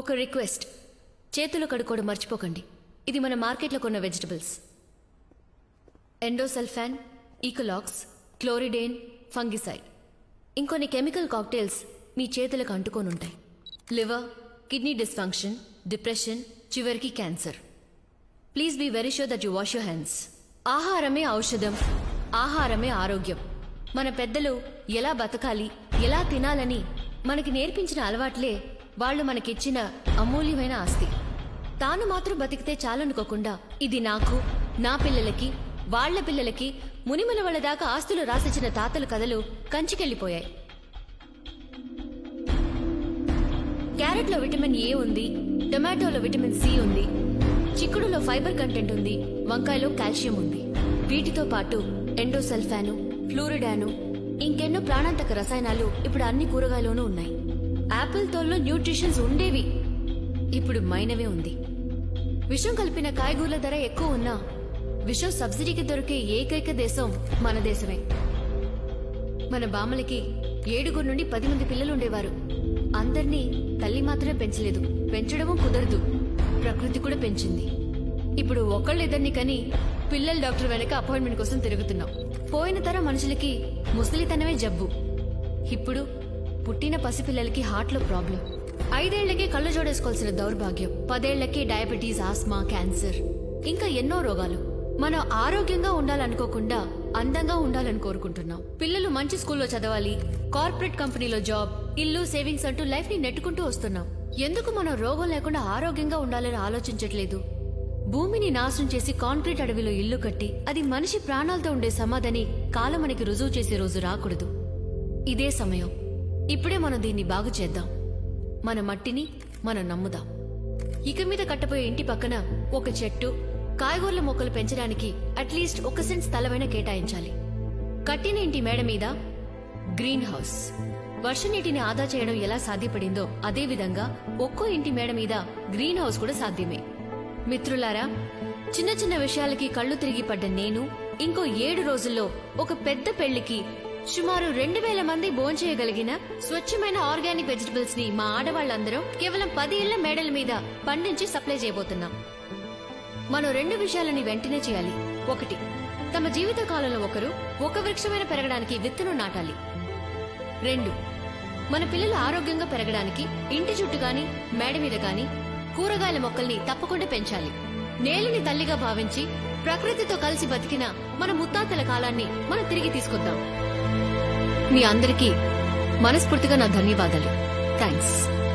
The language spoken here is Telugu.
ఒక రిక్వెస్ట్ చేతులు కడుక్కోవడం మర్చిపోకండి ఇది మన మార్కెట్లో కొన్న vegetables endosulfan Ekalux chlordane fungicide ఇంకొన్ని కెమికల్ కాక్టైల్స్ మీ చేతులకు అంటుకొని ఉంటాయి లివర్ కిడ్నీ డిస్ఫంక్షన్ డిప్రెషన్ చివరికి cancer please be very sure that you wash your hands ఆహారమే ఔషధం ఆహారమే ఆరోగ్యం మన పెద్దలు ఎలా బతకాలి ఎలా తినాలని మనకి నేర్పించిన అలవాట్లే వాళ్ళు మనకిచ్చిన అమూల్యమైన ఆస్తి తాను మాత్రం బతికితే చాలనుకోకుండా ఇది నాకు నా పిల్లలకి వాళ్ళ పిల్లలకి మునిమల వాళ్ళ దాకా ఆస్తులు రాసిచ్చిన తాతల కథలు కంచికెళ్ళిపోయాయి క్యారెట్లో విటమిన్ ఏ ఉంది టొమాటోలో విటమిన్ సి ఉంది చిక్కుడులో ఫైబర్ కంటెంట్ ఉంది వంకాయలో కాల్షియం ఉంది వీటితో పాటు ఎండోసల్ఫాను ఫ్లూరిడాను ఇంకెన్నో ప్రాణాంతక రసాయనాలు ఇప్పుడు అన్ని కూరగాయలోనూ ఉన్నాయి యాపిల్ తోల్లో న్యూట్రిషన్స్ ఉండేవి ఇప్పుడు మైనవే ఉంది విషం కలిపిన కాయగూరల ధర ఎక్కువ ఉన్నా విషం సబ్సిడీకి దొరికే ఏకైక దేశం మన దేశమే మన బామ్మలకి ఏడుగురు నుండి పది మంది పిల్లలు ఉండేవారు అందర్నీ తల్లి మాత్రమే పెంచలేదు పెంచడము కుదరదు ప్రకృతి కూడా పెంచింది ఇప్పుడు ఒకళ్ళిద్దరిని కని పిల్లల డాక్టర్ వెనక అపాయింట్మెంట్ కోసం తిరుగుతున్నాం పోయిన తరం మనుషులకి ముసలితనమే జబ్బు ఇప్పుడు పుట్టిన పసిపిల్లలకి హార్ట్లో ప్రాబ్లం ఐదేళ్లకే కళ్ళు జోడేసుకోవాల్సిన దౌర్భాగ్యం పదేళ్లకే డయాబెటీస్ ఆస్మా క్యాన్సర్ ఇంకా ఎన్నో రోగాలు మనం ఆరోగ్యంగా ఉండాలనుకోకుండా అందంగా ఉండాలని కోరుకుంటున్నాం పిల్లలు మంచి స్కూల్లో చదవాలి కార్పొరేట్ కంపెనీలో జాబ్ ఇల్లు సేవింగ్స్ అంటూ లైఫ్ ని నెట్టుకుంటూ వస్తున్నాం ఎందుకు మనం రోగం లేకుండా ఆరోగ్యంగా ఉండాలని ఆలోచించట్లేదు భూమిని నాశనం చేసి కాంక్రీట్ అడవిలో ఇల్లు కట్టి అది మనిషి ప్రాణాలతో ఉండే సమాధని కాలం మనకి రుజువు చేసే రోజు రాకూడదు ఇదే సమయం ఇప్పుడే మనం దీన్ని బాగు చేద్దాం మన మట్టిని మనం నమ్ముదాం ఇక మీద కట్టబోయే ఇంటి పక్కన ఒక చెట్టు కాయగూరల మొక్కలు పెంచడానికి అట్లీస్ట్ ఒక సెంట్ స్థలమైనా కేటాయించాలి కట్టిన ఇంటి మేడ మీద గ్రీన్ హౌస్ వర్ష నీటిని ఆదా చేయడం ఎలా సాధ్యపడిందో అదే విధంగా ఒక్కో ఇంటి మేడ మీద గ్రీన్ హౌస్ కూడా సాధ్యమే మిత్రులారా చిన్న చిన్న విషయాలకి కళ్ళు తిరిగి పడ్డ నేను ఇంకో ఏడు రోజుల్లో ఒక పెద్ద పెళ్లికి సుమారు రెండు వేల మంది భోంచేయగలిగిన స్వచ్ఛమైన ఆర్గానిక్ వెజిటబుల్స్ ని మా ఆడవాళ్ళందరం కేవలం పది ఇళ్ల మేడల మీద పండించి సప్లై చేయబోతున్నాం మనం రెండు విషయాలని వెంటనే చేయాలి ఒకటి తమ జీవిత కాలంలో ఒకరు ఒక వృక్షమైన పెరగడానికి విత్తనం నాటాలి రెండు మన పిల్లలు ఆరోగ్యంగా పెరగడానికి ఇంటి చుట్టూ గాని మేడ మీద గాని కూరగాయల మొక్కల్ని తప్పకుండా పెంచాలి నేలని తల్లిగా భావించి ప్రకృతితో కలిసి బతికిన మన ముత్తాతల కాలాన్ని మనం తిరిగి తీసుకొద్దాం మీ అందరికీ మనస్ఫూర్తిగా నా ధన్యవాదాలు థ్యాంక్స్